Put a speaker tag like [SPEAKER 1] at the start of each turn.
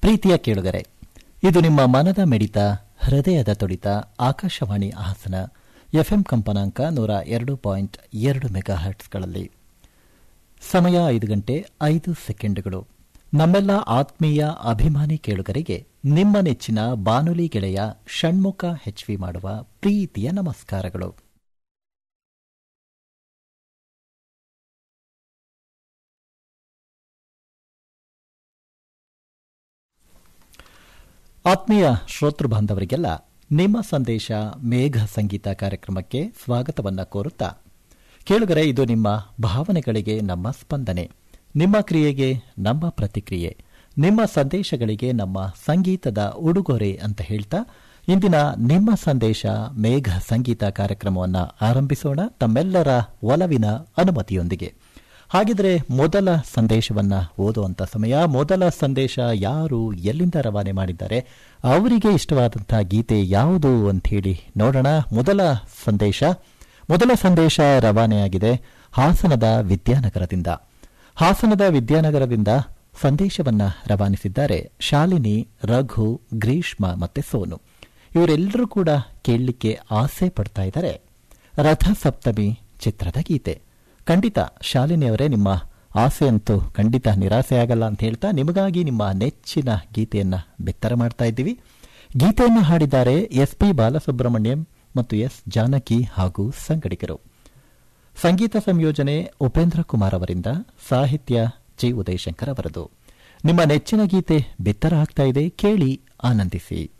[SPEAKER 1] ಪ್ರೀತಿಯ ಕೇಳುಗರೆ ಇದು ನಿಮ್ಮ ಮನದ ಮಿಡಿತ ಹೃದಯದ ತುಡಿತ ಆಕಾಶವಾಣಿ ಹಾಸನ ಎಫ್ಎಂ ಕಂಪನಾಂಕ ನೂರ ಎರಡು ಪಾಯಿಂಟ್ ಎರಡು ಮೆಗಾ ಹರ್ಟ್ಸ್ಗಳಲ್ಲಿ ಸಮಯ ಐದು ಗಂಟೆ ಐದು ಸೆಕೆಂಡುಗಳು ನಮ್ಮೆಲ್ಲ ಆತ್ಮೀಯ ಅಭಿಮಾನಿ ಕೇಳುಗರಿಗೆ ನಿಮ್ಮ ನೆಚ್ಚಿನ ಬಾನುಲಿ ಗೆಳೆಯ ಷಣ್ಮುಖ ಹೆಚ್ವಿ ಮಾಡುವ ಪ್ರೀತಿಯ ನಮಸ್ಕಾರಗಳು ಆತ್ಮೀಯ ಶ್ರೋತೃ ಬಾಂಧವರಿಗೆಲ್ಲ ನಿಮ್ಮ ಸಂದೇಶ ಮೇಘ ಸಂಗೀತ ಕಾರ್ಯಕ್ರಮಕ್ಕೆ ಸ್ವಾಗತವನ್ನ ಕೋರುತ್ತಾ ಕೇಳುಗರೆ ಇದು ನಿಮ್ಮ ಭಾವನೆಗಳಿಗೆ ನಮ್ಮ ಸ್ಪಂದನೆ ನಿಮ್ಮ ಕ್ರಿಯೆಗೆ ನಮ್ಮ ಪ್ರತಿಕ್ರಿಯೆ ನಿಮ್ಮ ಸಂದೇಶಗಳಿಗೆ ನಮ್ಮ ಸಂಗೀತದ ಉಡುಗೊರೆ ಅಂತ ಹೇಳ್ತಾ ಇಂದಿನ ನಿಮ್ಮ ಸಂದೇಶ ಮೇಘ ಸಂಗೀತ ಕಾರ್ಯಕ್ರಮವನ್ನು ಆರಂಭಿಸೋಣ ತಮ್ಮೆಲ್ಲರ ಒಲವಿನ ಅನುಮತಿಯೊಂದಿಗೆ ಹಾಗಿದ್ರೆ ಮೊದಲ ಸಂದೇಶವನ್ನ ಓದುವಂತ ಸಮಯ ಮೊದಲ ಸಂದೇಶ ಯಾರು ಎಲ್ಲಿಂದ ರವಾನೆ ಮಾಡಿದ್ದಾರೆ ಅವರಿಗೆ ಇಷ್ಟವಾದಂತಹ ಗೀತೆ ಯಾವುದು ಅಂತ ಹೇಳಿ ನೋಡೋಣ ಮೊದಲ ಸಂದೇಶ ಮೊದಲ ಸಂದೇಶ ರವಾನೆಯಾಗಿದೆ ಹಾಸನದ ವಿದ್ಯಾನಗರದಿಂದ ಹಾಸನದ ವಿದ್ಯಾನಗರದಿಂದ ಸಂದೇಶವನ್ನ ರವಾನಿಸಿದ್ದಾರೆ ಶಾಲಿನಿ ರಘು ಗ್ರೀಷ್ಮ ಮತ್ತೆ ಸೋನು ಇವರೆಲ್ಲರೂ ಕೂಡ ಕೇಳಲಿಕ್ಕೆ ಆಸೆ ಪಡ್ತಾ ಇದ್ದಾರೆ ರಥ ಸಪ್ತಮಿ ಚಿತ್ರದ ಗೀತೆ ಖಂಡಿತ ಶಾಲಿನಿ ಅವರೇ ನಿಮ್ಮ ಆಸೆ ಅಂತೂ ಖಂಡಿತ ನಿರಾಸೆ ಆಗಲ್ಲ ಅಂತ ಹೇಳ್ತಾ ನಿಮಗಾಗಿ ನಿಮ್ಮ ನೆಚ್ಚಿನ ಗೀತೆಯನ್ನ ಬಿತ್ತರ ಮಾಡ್ತಾ ಇದ್ದೀವಿ ಗೀತೆಯನ್ನು ಹಾಡಿದ್ದಾರೆ ಎಸ್ ಪಿ ಬಾಲಸುಬ್ರಹ್ಮಣ್ಯಂ ಮತ್ತು ಎಸ್ ಜಾನಕಿ ಹಾಗೂ ಸಂಗಡಿಗರು ಸಂಗೀತ ಸಂಯೋಜನೆ ಉಪೇಂದ್ರ ಕುಮಾರ್ ಅವರಿಂದ ಸಾಹಿತ್ಯ ಜಿ ಉದಯಶಂಕರ್ ಅವರದು ನಿಮ್ಮ ನೆಚ್ಚಿನ ಗೀತೆ ಬಿತ್ತರ ಆಗ್ತಾ ಇದೆ ಕೇಳಿ ಆನಂದಿಸಿ